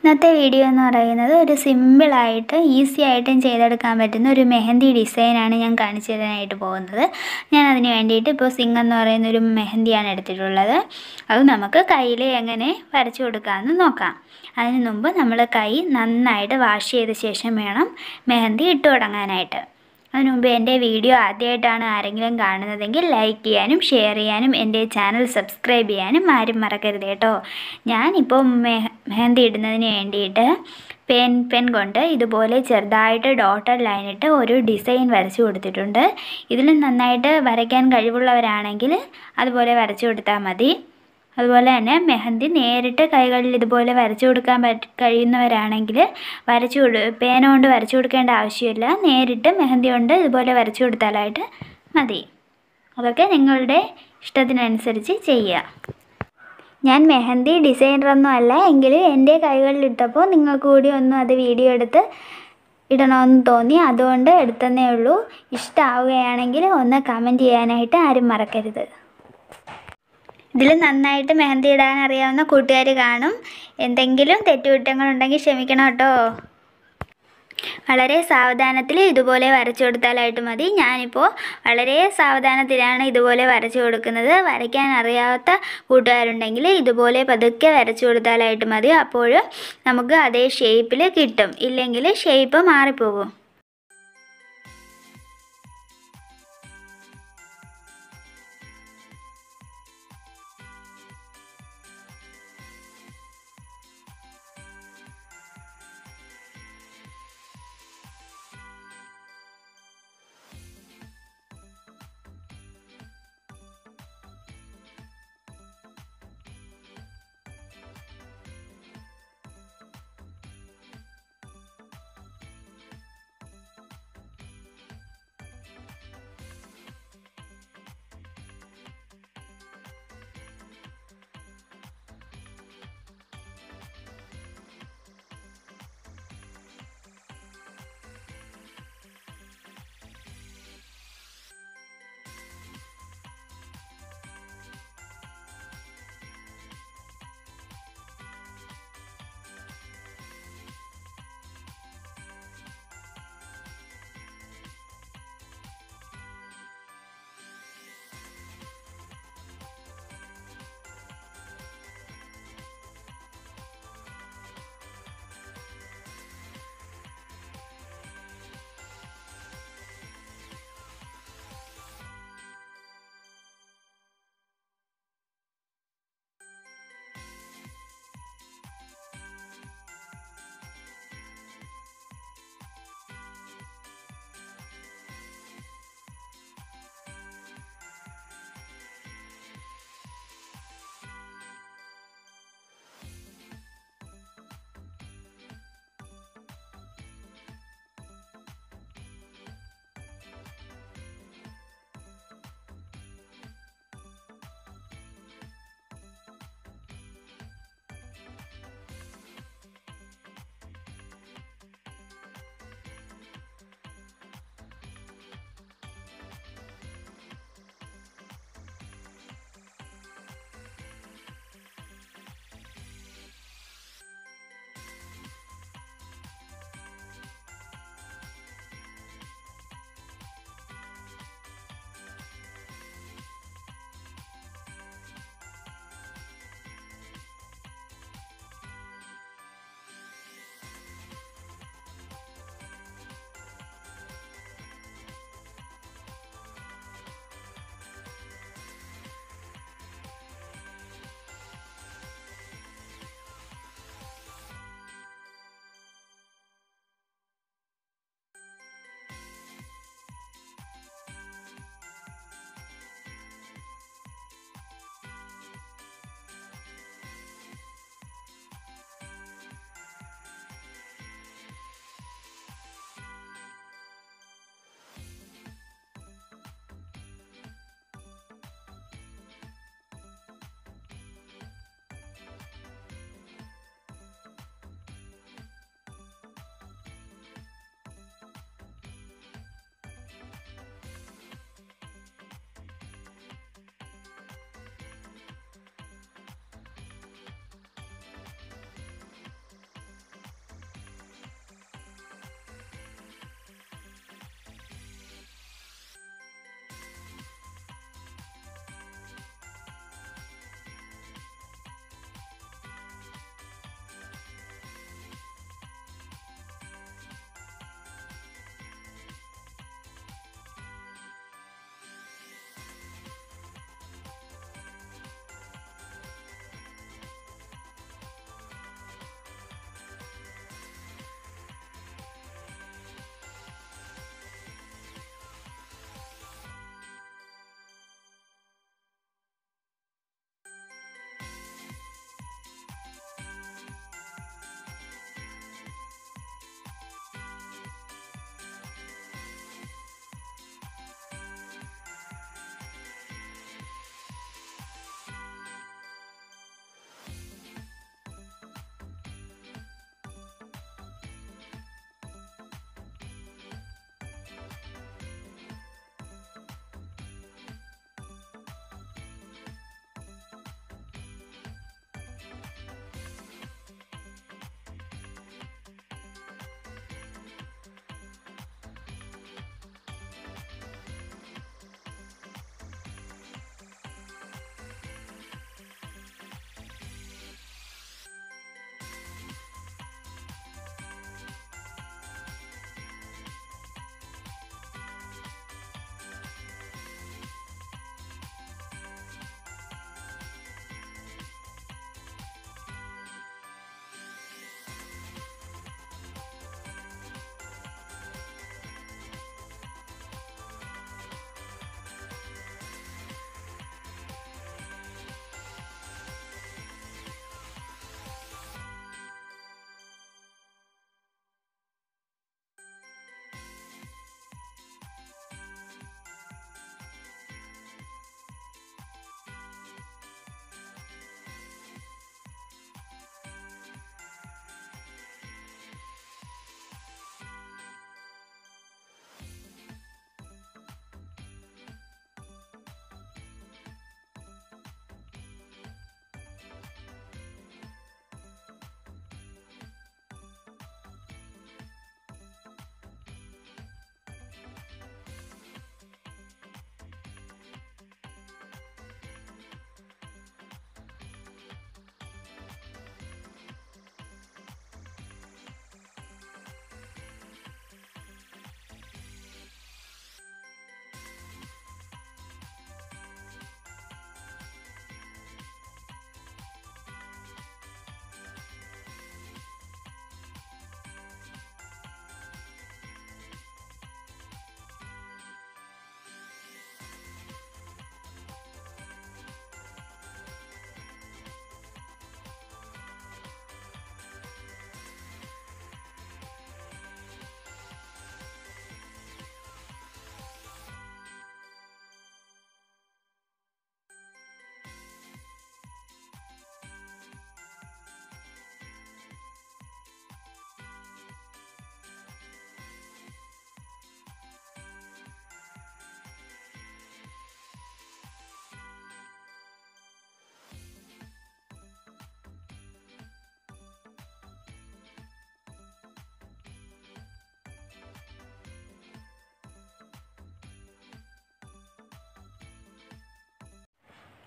ഇന്നത്തെ വീഡിയോ എന്ന് പറയുന്നത് ഒരു സിമ്പിളായിട്ട് ഈസി ആയിട്ടും ചെയ്തെടുക്കാൻ പറ്റുന്ന ഒരു മെഹന്തി ഡിസൈനാണ് ഞാൻ കാണിച്ചു തരാനായിട്ട് പോകുന്നത് ഞാൻ അതിന് വേണ്ടിയിട്ട് ഇപ്പോൾ സിംഗ് എന്ന് പറയുന്ന ഒരു മെഹന്തിയാണ് എടുത്തിട്ടുള്ളത് അത് നമുക്ക് കയ്യിൽ എങ്ങനെ വരച്ചു കൊടുക്കാമെന്ന് നോക്കാം അതിന് മുമ്പ് നമ്മൾ കൈ നന്നായിട്ട് വാഷ് ചെയ്ത ശേഷം വേണം മെഹന്തി ഇട്ട് തുടങ്ങാനായിട്ട് അതിന് മുമ്പ് എൻ്റെ വീഡിയോ ആദ്യമായിട്ടാണ് ആരെങ്കിലും കാണുന്നതെങ്കിൽ ലൈക്ക് ചെയ്യാനും ഷെയർ ചെയ്യാനും എൻ്റെ ചാനൽ സബ്സ്ക്രൈബ് ചെയ്യാനും ആരും മറക്കരുത് കേട്ടോ ഞാനിപ്പോൾ മെഹ മെഹന്തി ഇടുന്നതിന് വേണ്ടിയിട്ട് പെൻ പെൻ കൊണ്ട് ഇതുപോലെ ചെറുതായിട്ട് ഡോട്ടഡ് ലൈനിട്ട് ഒരു ഡിസൈൻ വരച്ചു കൊടുത്തിട്ടുണ്ട് ഇതിൽ നന്നായിട്ട് വരയ്ക്കാൻ കഴിവുള്ളവരാണെങ്കിൽ അതുപോലെ വരച്ചു കൊടുത്താൽ മതി അതുപോലെ തന്നെ മെഹന്തി നേരിട്ട് കൈകളിൽ ഇതുപോലെ വരച്ചു കൊടുക്കാൻ പറ്റ കഴിയുന്നവരാണെങ്കിൽ വരച്ചു കൊടു പേന കൊണ്ട് വരച്ചു കൊടുക്കേണ്ട ആവശ്യമില്ല നേരിട്ട് മെഹന്തി കൊണ്ട് ഇതുപോലെ വരച്ചു കൊടുത്താലായിട്ട് മതി അതൊക്കെ നിങ്ങളുടെ ഇഷ്ടത്തിനനുസരിച്ച് ചെയ്യുക ഞാൻ മെഹന്തി ഡിസൈനറൊന്നും അല്ല എങ്കിലും എൻ്റെ കൈകളിൽ ഇട്ടപ്പോൾ നിങ്ങൾക്ക് കൂടി ഒന്ന് അത് വീഡിയോ എടുത്ത് ഇടണമെന്ന് തോന്നി അതുകൊണ്ട് എടുത്തതേ ഉള്ളൂ ഇഷ്ടമാവുകയാണെങ്കിൽ ഒന്ന് കമൻറ്റ് ചെയ്യാനായിട്ട് ആരും മറക്കരുത് ഇതിൽ നന്നായിട്ട് മെഹന്തി ഇടാൻ അറിയാവുന്ന കൂട്ടുകാർ കാണും എന്തെങ്കിലും തെറ്റുകുറ്റങ്ങളുണ്ടെങ്കിൽ ക്ഷമിക്കണം കേട്ടോ വളരെ സാവധാനത്തിൽ ഇതുപോലെ വരച്ചു കൊടുത്താലായിട്ട് മതി ഞാനിപ്പോൾ വളരെ സാവധാനത്തിലാണ് ഇതുപോലെ വരച്ചു കൊടുക്കുന്നത് വരയ്ക്കാൻ അറിയാത്ത കൂട്ടുകാരുണ്ടെങ്കിൽ ഇതുപോലെ പതുക്കെ വരച്ചു കൊടുത്താലായിട്ട് മതി അപ്പോൾ നമുക്ക് അതേ ഷേപ്പിൽ കിട്ടും ഇല്ലെങ്കിൽ ഷേപ്പ് മാറിപ്പോകും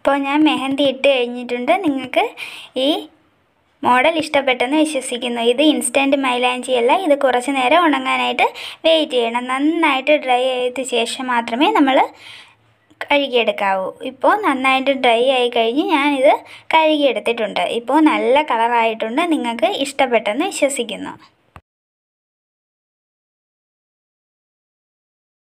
ഇപ്പോൾ ഞാൻ മെഹന്തി ഇട്ട് കഴിഞ്ഞിട്ടുണ്ട് നിങ്ങൾക്ക് ഈ മോഡൽ ഇഷ്ടപ്പെട്ടെന്ന് വിശ്വസിക്കുന്നു ഇത് ഇൻസ്റ്റൻറ്റ് മൈലാഞ്ചി അല്ല ഇത് കുറച്ച് നേരം ഉണങ്ങാനായിട്ട് വെയിറ്റ് ചെയ്യണം നന്നായിട്ട് ഡ്രൈ ആയതിനു ശേഷം മാത്രമേ നമ്മൾ കഴുകിയെടുക്കാവൂ ഇപ്പോൾ നന്നായിട്ട് ഡ്രൈ ആയി കഴിഞ്ഞ് ഞാനിത് കഴുകിയെടുത്തിട്ടുണ്ട് ഇപ്പോൾ നല്ല കളറായിട്ടുണ്ട് നിങ്ങൾക്ക് ഇഷ്ടപ്പെട്ടെന്ന് വിശ്വസിക്കുന്നു